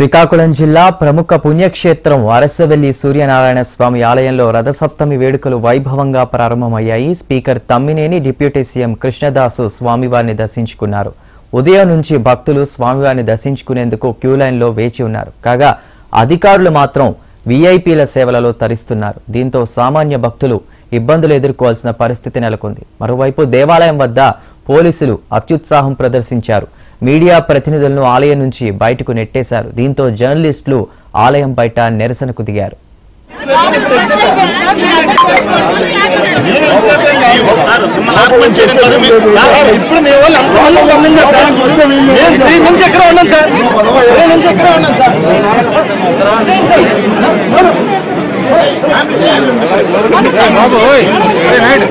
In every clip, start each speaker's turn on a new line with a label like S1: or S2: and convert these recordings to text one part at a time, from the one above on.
S1: శ్రీకాకుళం జిల్లా ప్రముఖ పుణ్యక్షేత్రం అరసవెల్లి సూర్యనారాయణ స్వామి ఆలయంలో రథసప్తమి వేడుకలు వైభవంగా ప్రారంభమయ్యాయి speaker Tammineni deputy CM Krishnadas స్వామివారిని దర్శించుకున్నారు ఉదయం నుంచి భక్తులు స్వామివారిని దర్శించుకునేందుకు క్యూ లైన్లో వేచి ఉన్నారు కాగా అధికారులు మాత్రం వీఐపీల సేవలలో తరిస్తున్నారు దీంతో సామాన్య భక్తులు ఇబ్బందులు ఎదుర్కోవాల్సిన పరిస్థితి నెలకొంది మరోవైపు దేవాలయం వద్ద పోలీసులు అత్యుత్సాహం ప్రదర్శించారు మీడియా ప్రతినిధులను ఆలయం నుంచి బయటకు నెట్టేశారు దీంతో జర్నలిస్టులు ఆలయం బయట నిరసనకు దిగారు
S2: ఇప్పుడు మీ వాళ్ళు అంతమంది పంపించారు సార్ నేను త్రీ నుంచి ఎక్కడ ఉన్నాను సార్ త్రీ నుంచి ఎక్కడ ఉన్నాను సార్ బాబు ఓయ్. అరే రైట్.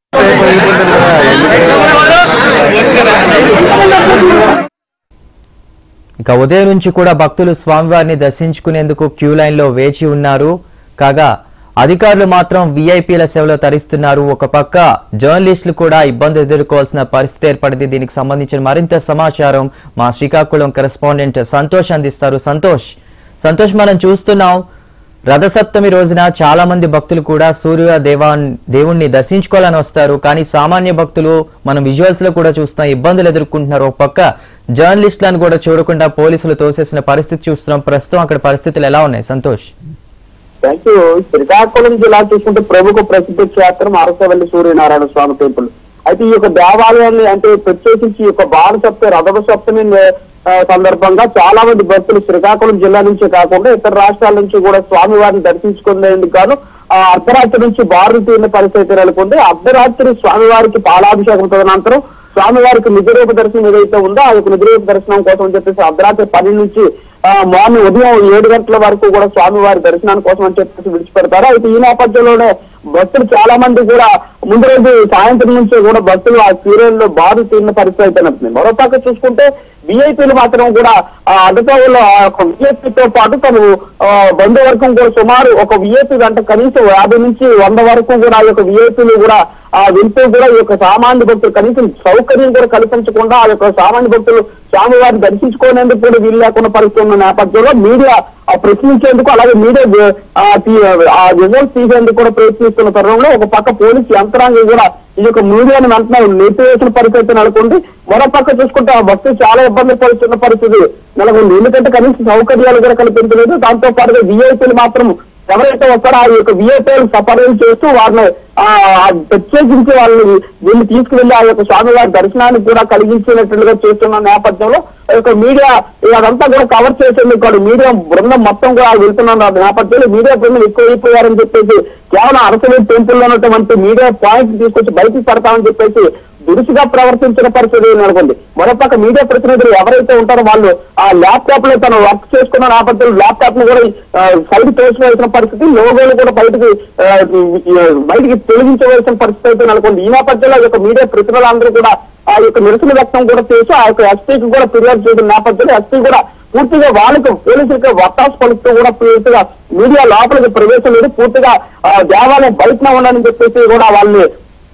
S1: ఇక ఉదయం నుంచి కూడా భక్తులు స్వామివారిని దర్శించుకునేందుకు క్యూ లైన్లో వేచి ఉన్నారు కాగా అధికారులు మాత్రం వీఐపీల సేవలో తరిస్తున్నారు ఒక పక్క జర్నలిస్టులు కూడా ఇబ్బంది ఎదుర్కోవాల్సిన పరిస్థితి ఏర్పడింది దీనికి సంబంధించిన మరింత సమాచారం మా శ్రీకాకుళం కరెస్పాండెంట్ సంతోష్ అందిస్తారు సంతోష్ సంతోష్ మనం చూస్తున్నాం రథసప్తమి రోజున చాలా మంది భక్తులు కూడా సూర్య దేవా దేవుణ్ణి దర్శించుకోవాలని వస్తారు కానీ సామాన్య భక్తులు మనం విజువల్స్ లో కూడా చూస్తున్నాం ఇబ్బందులు ఎదుర్కొంటున్నారు ఒక పక్క జర్నలిస్టులను కూడా చూడకుండా పోలీసులు తోసేసిన పరిస్థితి చూస్తున్నాం ప్రస్తుతం అక్కడ పరిస్థితులు ఎలా ఉన్నాయి సంతోష్
S3: థ్యాంక్ యూ శ్రీకాకుళం జిల్లా చూసుకుంటే ప్రముఖ ప్రసిద్ధ క్షేత్రం అరసవల్లి సూర్యనారాయణ స్వామి టెంపుల్ అయితే ఈ యొక్క దేవాలయాన్ని అంటే ప్రత్యేకించి ఈ యొక్క బాల సప్తమి రథవ సప్తమి ఆ, సందర్భంగా చాలా మంది భక్తులు శ్రీకాకుళం జిల్లా నుంచే కాకుండా ఇతర రాష్ట్రాల నుంచి కూడా స్వామి వారిని దర్శించుకునేందుకు గాను ఆ, అర్ధరాత్రి నుంచి బారులు తీరిన పరిస్థితి నెలకొంది అర్ధరాత్రి స్వామివారికి పాలాభిషేకం తదనంతరం స్వామివారికి నిజరూప దర్శనం ఏదైతే ఉందో ఆ యొక్క నిజరూప దర్శనం కోసం అని చెప్పేసి అర్ధరాత్రి పది నుంచి ఆ, మార్నింగ్ ఉదయం ఏడు గంటల వరకు కూడా స్వామివారి దర్శనానికి కోసం అని చెప్పేసి విడిచిపెడతారు అయితే ఈ నేపథ్యంలోనే భక్తులు చాలా మంది కూడా ముందు రోజు సాయంత్రం నుంచి కూడా భక్తులు ఆ సీరియల్లో బారు తీరిన పరిస్థితి అయితే నెలకొంది. మరో పక్క చూసుకుంటే విఐపీలు మాత్రం కూడా ఆ అడ్డతోవులో ఆ యొక్క విఐపీతో పాటు తను ఆ, బంధువర్గం కూడా సుమారు ఒక విఐపీ గంట కనీసం యాభై నుంచి వంద వరకు కూడా ఆ యొక్క విఐపీలు కూడా ఆ వెళ్తూ కూడా ఈ యొక్క సామాన్య భక్తులు కనీసం సౌకర్యం కూడా కల్పించకుండా ఆ యొక్క సామాన్య భక్తులు స్వామివారిని దర్శించుకోనేందుకు కూడా వీలు లేకుండా పరిస్థితి ఉన్న నేపథ్యంలో మీడియా ఆ ప్రశ్నించేందుకు అలాగే మీడియా ఆ తీ- ఆ రిజల్ట్ తీసేందుకు కూడా ప్రయత్నిస్తున్న తరుణంలో ఒక పక్క పోలీసు యంత్రాంగం కూడా ఈ యొక్క మీడియాను వెంటనే నెట్టివేసిన పరిస్థితి నెలకొంది మరో పక్క చూసుకుంటే ఆ భక్తులు చాలా ఇబ్బంది పడుతున్న పరిస్థితి నెలకొంది ఎందుకంటే కనీసం సౌకర్యాలు కూడా కల్పించలేదు దాంతో పాటుగా విఐపీలు మాత్రం ఎవరైతే వస్తారో ఆ యొక్క విఐపీలు సపరేట్ చేస్తూ వారిని ఆ ఆ ప్రత్యేకించి వాళ్ళని వీళ్ళు తీసుకువెళ్లి ఆ యొక్క స్వామివారి దర్శనానికి కూడా కలిగించినట్లుగా చేస్తున్న నేపథ్యంలో ఆ యొక్క మీడియా అదంతా కూడా కవర్ చేసేందుకు కూడా మీడియా బృందం మొత్తం కూడా వెళ్తున్న నేపథ్యంలో మీడియా బృందం ఎక్కువ అయిపోయారని చెప్పేసి కేవలం అరసలే టెంపుల్ లో ఉన్నటువంటి మీడియా పాయింట్ తీసుకొచ్చి బయటికి పడతామని చెప్పేసి దురుసుగా ప్రవర్తించిన పరిస్థితి నెలకొంది మరోపక్క మీడియా ప్రతినిధులు ఎవరైతే ఉంటారో వాళ్ళు ఆ ల్యాప్టాప్ లో తను వర్క్ చేసుకున్న నేపథ్యంలో ల్యాప్టాప్ ను కూడా ఆ, సైడ్ తోసివేసిన పరిస్థితి లోగోలు కూడా బయటికి ఆ, ఈ, బయటికి తొలగించవలసిన పరిస్థితి అయితే నెలకొంది ఈ నేపథ్యంలో ఈ యొక్క మీడియా ప్రతినిధులందరూ కూడా ఆ యొక్క నిరసన వ్యక్తం కూడా చేసి ఆ యొక్క ఎస్పీకి కూడా ఫిర్యాదు చేయడం నేపథ్యంలో ఎస్పీ కూడా పూర్తిగా వాళ్ళకు పోలీసులకు వత్తాసు పలుకుతూ కూడా పూర్తిగా మీడియా లోపలికి ప్రవేశం లేదు పూర్తిగా ఆ, దేవాలయం బయటనే ఉండాలని చెప్పేసి కూడా వాళ్ళని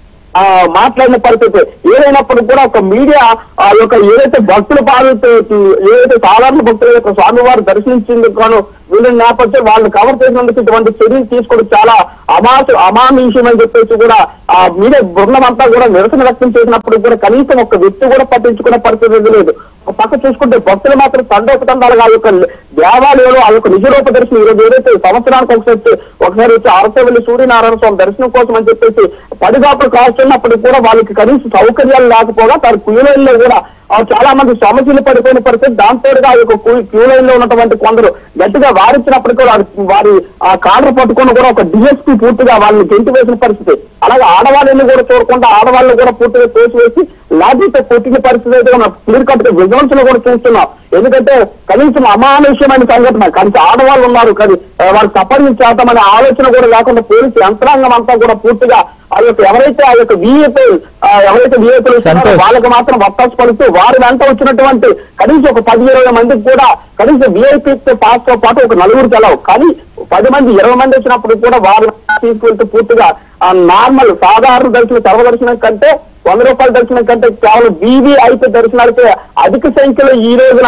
S3: ఆ మాట్లాడిన పరిస్థితి ఏదైనప్పుడు కూడా ఒక మీడియా ఆ యొక్క ఏదైతే భక్తుల బాధతో ఏదైతే సాధారణ భక్తుల యొక్క స్వామివారు దర్శించేందుకు గాను వీళ్ళ నేపథ్యం వాళ్ళు కవర్ చేసినందుకు ఇటువంటి చర్యలు తీసుకోవడం చాలా అమాసు అమానుష్యం అని చెప్పేసి కూడా ఆ మీడియా బృందం అంతా కూడా నిరసన వ్యక్తం చేసినప్పుడు కూడా కనీసం ఒక వ్యక్తి కూడా పట్టించుకునే పరిస్థితి లేదు ఒక పక్క చూసుకుంటే భక్తులు మాత్రం తండోపతండాలుగా ఆ యొక్క దేవాలయంలో ఆ యొక్క నిజరూప దర్శనం ఈరోజు ఏదైతే సంవత్సరానికి ఒకసారి వచ్చి ఒకసారి వచ్చి అరసవల్లి సూర్యనారాయణ స్వామి దర్శనం కోసం అని చెప్పేసి పడిగాపులు కాస్తున్నప్పటికీ కూడా వాళ్ళకి కనీస సౌకర్యాలు లేకపోగా తన క్యూలైన్లో కూడా ఆ చాలా మంది సమస్యలు పడిపోయిన పరిస్థితి దాంతో ఆ యొక్క క్యూ లైన్ లో ఉన్నటువంటి కొందరు గట్టిగా వారించినప్పటికీ కూడా వారి- వారి ఆ కాడర్ పట్టుకొని కూడా ఒక డిఎస్పీ పూర్తిగా వాళ్ళని గెంటి వేసిన పరిస్థితి అలాగే ఆడవాళ్ళని కూడా చూడకుండా ఆడవాళ్ళని కూడా పూర్తిగా తోసివేసి లాఠీతో కొట్టిన పరిస్థితి అయితే మనం క్లియర్ కట్ గా విజువల్స్ లో కూడా చూస్తున్నాం ఎందుకంటే కనీసం అమానుష్యమైన సంఘటన కనీసం ఆడవాళ్ళు ఉన్నారు కానీ ఆ, వారు సఫరింగ్ చేద్దామనే ఆలోచన కూడా లేకుండా పోలీసు యంత్రాంగం అంతా కూడా పూర్తిగా ఆ యొక్క ఎవరైతే ఆ యొక్క విఏపీ ఎవరైతే విఏపీలు
S1: సంతోష్.
S3: వాళ్ళకి మాత్రం వత్తాసు పలుతూ వారి వెంట వచ్చినటువంటి కనీసం ఒక పది ఇరవై మందికి కూడా కనీసం విఐపీ పాస్ తో పాటు ఒక నలుగురికి వెళ్ళవు కానీ పది మంది ఇరవై మంది వచ్చినప్పుడు కూడా వారు తీసుకెళ్తూ పూర్తిగా ఆ నార్మల్ సాధారణ దర్శనం సర్వదర్శనం కంటే వంద రూపాయల దర్శనం కంటే కేవలం బీవీఐపీ దర్శనాలకే అధిక సంఖ్యలో ఈ రోజున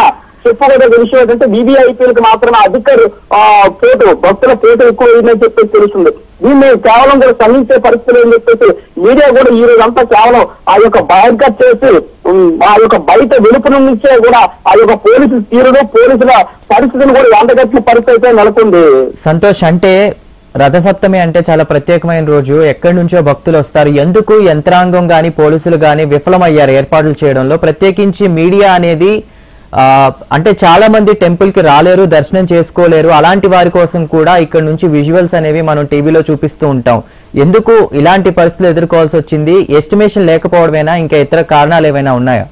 S3: చెప్పుకోదగ్గ విషయం ఏంటంటే వివిఐపీలకు మాత్రమే అధికారు ఆ పోటు భక్తుల పోటు ఎక్కువ అయిందని చెప్పేసి తెలుస్తుంది దీన్ని కేవలం కూడా స్పందించే పరిస్థితులు అని చెప్పేసి మీడియా కూడా ఈ రోజు అంతా కేవలం ఆ యొక్క బాయ్కట్ చేసి ఉమ్, ఆ యొక్క బయట వెలుపు నుంచే కూడా ఆ యొక్క పోలీసుల తీరును పోలీసుల పరిస్థితిని కూడా ఎండగట్టిన పరిస్థితి అయితే నెలకొంది
S1: సంతోష్ అంటే రథసప్తమి అంటే చాలా ప్రత్యేకమైన రోజు ఎక్కడి నుంచో భక్తులు వస్తారు ఎందుకు యంత్రాంగం గాని పోలీసులు గాని విఫలమయ్యారు ఏర్పాట్లు చేయడంలో ప్రత్యేకించి మీడియా అనేది ఆ, అంటే చాలా మంది టెంపుల్ కి రాలేరు దర్శనం చేసుకోలేరు అలాంటి వారి కోసం కూడా ఇక్కడ నుంచి విజువల్స్ అనేవి మనం టీవీలో చూపిస్తూ ఉంటాం ఎందుకు ఇలాంటి పరిస్థితులు ఎదుర్కోవాల్సి వచ్చింది ఎస్టిమేషన్ లేకపోవడమేనా ఇంకా ఇతర కారణాలు ఏమైనా ఉన్నాయా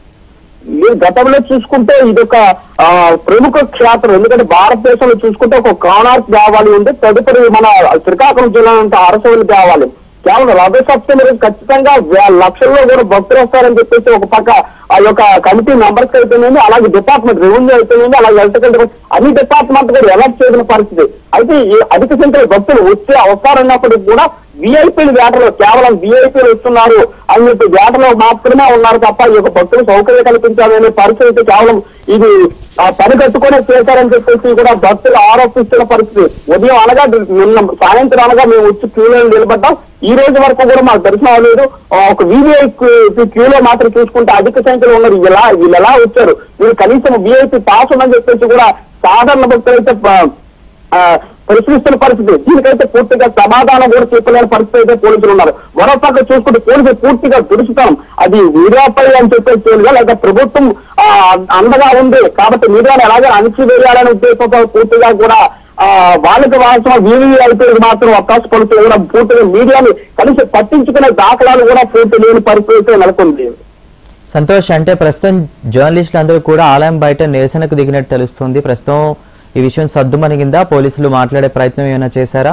S3: మీరు గతంలో చూసుకుంటే ఇది ఒక ఆ, ప్రముఖ క్షేత్రం ఎందుకంటే భారతదేశంలో చూసుకుంటే ఒక కోనార్క్ దేవాలయం ఉంది తదుపరి మన శ్రీకాకుళం జిల్లా అంటే అరసవల్లి దేవాలయం కేవలం రథసప్తమి రోజు ఖచ్చితంగా వే- లక్షల్లో కూడా భక్తులు వస్తారని చెప్పేసి ఒక పక్క ఆ యొక్క కమిటీ మెంబర్స్ అయితేనేమి అలాగే డిపార్ట్మెంట్ రెవెన్యూ అయితేనేమి అలాగే ఎలక్ట్రికల్ అన్ని డిపార్ట్మెంట్ కూడా ఎలక్ట్ చేసిన పరిస్థితి అయితే ఈ అధిక సంఖ్యలో భక్తులు వచ్చి వస్తారన్నప్పటికీ కూడా విఐపీలు వేటలో కేవలం విఐపీలు వస్తున్నారు అని చెప్పి వేటలో మాత్రమే ఉన్నారు తప్ప ఈ యొక్క భక్తులు సౌకర్యం కల్పించాలనే పరిస్థితి కేవలం ఇది ఆ, పని కట్టుకునే చేశారని చెప్పేసి కూడా భక్తులు ఆరోపిస్తున్న పరిస్థితి ఉదయం అనగా నిన్న సాయంత్రం అనగా మేము వచ్చి క్యూలో నిలబడ్డాం ఈ రోజు వరకు కూడా మాకు దర్శనం అవ్వలేదు ఆ, ఒక వివిఐపీ క్యూలో మాత్రం చూసుకుంటే అధిక సంఖ్యలో ఉన్నారు ఇలా వీళ్ళు ఎలా వచ్చారు వీళ్ళు కనీసం విఐపీ పాస్ ఉందని చెప్పేసి కూడా సాధారణ భక్తులైతే ప- ఆ, ప్రశ్నిస్తున్న పరిస్థితి దీనికైతే పూర్తిగా సమాధానం కూడా చెప్పలేని పరిస్థితి అయితే పోలీసులు ఉన్నారు మరో పక్క చూసుకుంటే పోలీసులు పూర్తిగా దురుచుతాం అది మీడియాపై అని చెప్పేసి తెలియదా లేదా ప్రభుత్వం ఆ, అండగా ఉంది కాబట్టి మీడియాను ఎలాగో అణిచివేయాలనే ఉద్దేశంతో పూర్తిగా కూడా ఆ, వాళ్ళకి వాస్తవం వీవీ అయితే మాత్రం అవకాశం పడుతుంది కూడా పూర్తిగా మీడియాని కనీసం పట్టించుకునే దాఖలాలు కూడా పూర్తి లేని పరిస్థితి అయితే నెలకొంది
S1: సంతోష్ అంటే ప్రస్తుతం జర్నలిస్టులు అందరూ కూడా ఆలయం బయట నిరసనకు దిగినట్టు తెలుస్తుంది ప్రస్తుతం ఈ విషయం సద్దుమణిగిందా పోలీసులు మాట్లాడే ప్రయత్నం ఏమైనా చేశారా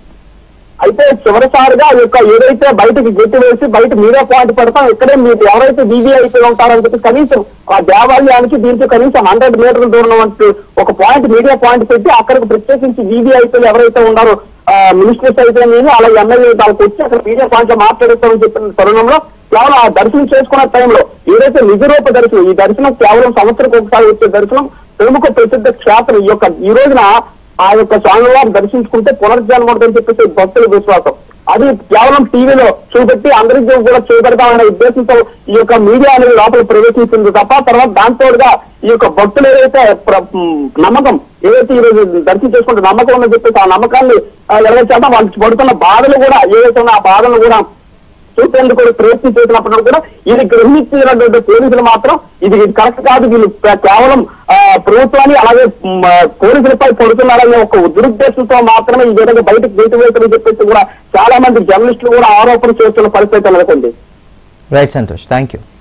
S3: అయితే చివరిసారిగా ఈ యొక్క ఏదైతే బయటకి గెట్టి వేసి బయట మీడియా పాయింట్ పెడతాం ఇక్కడే మీరు ఎవరైతే వీవీఐపీ ఉంటారని చెప్పి కనీసం ఆ దేవాలయానికి దీనికి కనీసం హండ్రెడ్ మీటర్ల దూరం వంటి ఒక పాయింట్ మీడియా పాయింట్ పెట్టి అక్కడికి ప్రత్యేకించి వీవీఐపీలు ఎవరైతే ఉన్నారో మినిస్టర్స్ అయితే నేను అలాగే ఎమ్మెల్యే వాళ్ళకి వచ్చి అక్కడ మీడియా పాయింట్ లో మాట్లాడతామని చెప్పిన తరుణంలో కేవలం ఆ దర్శనం చేసుకున్న టైంలో ఏదైతే నిజరూప దర్శనం ఈ దర్శనం కేవలం సంవత్సరం ఒకసారి వచ్చే దర్శనం ప్రముఖ ప్రసిద్ధ క్షేత్రం ఈ యొక్క ఈ రోజున ఆ యొక్క స్వామివారిని దర్శించుకుంటే పునర్జన్మ ఉంటుందని చెప్పేసి భక్తుల విశ్వాసం అది కేవలం టీవీలో చూపెట్టి అందరికీ కూడా చూపెడతామనే ఉద్దేశంతో ఈ యొక్క మీడియా అనేది లోపల ప్రవేశించింది తప్ప తర్వాత దాంతోడుగా ఈ యొక్క భక్తులు ఏదైతే ప్ర- మ్, నమ్మకం ఏదైతే ఈ రోజు దర్శనం చేసుకుంటే నమ్మకం ఉందని చెప్పేసి ఆ నమ్మకాన్ని నెరవేర్చేద్దాం వాళ్ళకి పడుతున్న బాధలు కూడా ఏదైతే ఉన్నాయో ఆ బాధలు కూడా చూపేందుకు కూడా ప్రయత్నం చేసినప్పుడు కూడా ఇది గ్రహించినటువంటి పోలీసులు మాత్రం ఇది ఇది కరెక్ట్ కాదు వీళ్ళు కే- కేవలం ఆ, ప్రభుత్వాన్ని అలాగే మ్, ఆ, పోలీసులపై పడుతున్నారనే ఒక దురుద్దేశంతో మాత్రమే ఈ విధంగా బయటకు బయట వేయటం చెప్పేసి కూడా చాలా మంది జర్నలిస్టులు కూడా ఆరోపణ చేస్తున్న పరిస్థితి నెలకొంది
S1: right Santosh thank you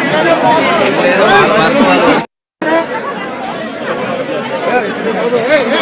S2: A